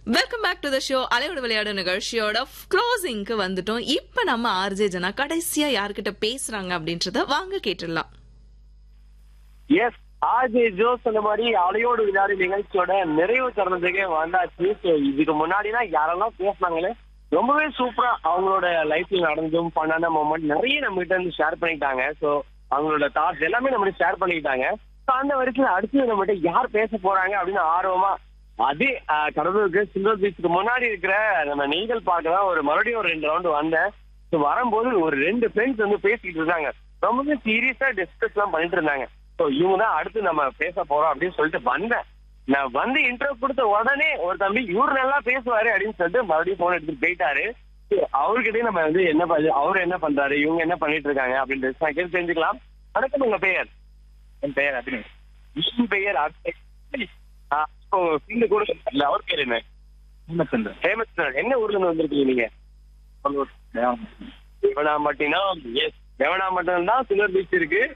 Welcome back to the show அலையோட விளையாடு நிகழ்ச்சியோட க்ளோசிங்க்கு வந்துட்டோம் இப்ப நம்ம ஆர்ஜே ஜனா கடைசியா யார்கிட்ட பேசுறாங்க அப்படின்றத வாங்க கேட்டுடலாம் எஸ் ஆஜே ஜோ சொன்ன மாதிரி அலையோடு விளையாடு நிகழ்ச்சியோட நிறைவு தருணத்துக்கே வந்தாச்சு So, இதுக்கு முன்னாடினா யாரெல்லாம் பேசினாங்களே ரொம்பவே சூப்பரா அவங்களோட லைஃப்ல நடந்ததும் பண்ணான மூமெண்ட் நிறைய நம்ம கிட்ட இருந்து ஷேர் பண்ணிட்டாங்க சோ அவங்களோட தாட்ஸ் எல்லாமே நம்ம ஷேர் பண்ணிக்கிட்டாங்க So, அந்த வரிசையில அடுத்து நம்ம கிட்ட யார் பேச போறாங்க அப்படின்னு ஆர்வமா அதே ஆஹ், கடலூருக்கு சில்வர் பீச்சுக்கு முன்னாடி இருக்கிற நம்ம நெய்தல் பார்க்க தான் ஒரு மறுபடியும் ஒரு ரெண்டு ரவுண்டு வந்தேன் ஸோ வரும்போது ஒரு ரெண்டு ஃப்ரெண்ட்ஸ் வந்து பேசிக்கிட்டு இருந்தாங்க ரொம்பவே சீரியஸா டிஸ்கஸ் எல்லாம் பண்ணிட்டு இருந்தாங்க ஸோ இவங்க தான் அடுத்து நம்ம பேச போறோம் அப்படின்னு சொல்லிட்டு வந்தேன் நான் வந்து இன்டர்வியூ கொடுத்த உடனே ஒரு தம்பி இவரு நல்லா பேசுவாரு அப்படின்னு சொல்லிட்டு மறுபடியும் போன் எடுத்துட்டு போயிட்டாரு So, அவர்கிட்டயே நம்ம வந்து என்ன பண்ணு அவர் என்ன பண்றாரு இவங்க என்ன பண்ணிட்டு இருக்காங்க அப்படின்றது நான் கேட்டு தெரிஞ்சுக்கலாம் வணக்கம் உங்க பெயர் என் பெயர் அபினேஷ் என் பெயர் அக்ஷய். ஆ, இப்போ இந்த கூட இல்ல அவர் பேர் என்ன ஹேமச்சந்திரன் ஹேமந்த் என்ன ஊர்ல இருந்து வந்திருக்கீங்க நீங்க தேவம் தேவனாம்பட்டினா எஸ் தேவனாம்பட்டினம் தான் சில்வர் பீச் இருக்கு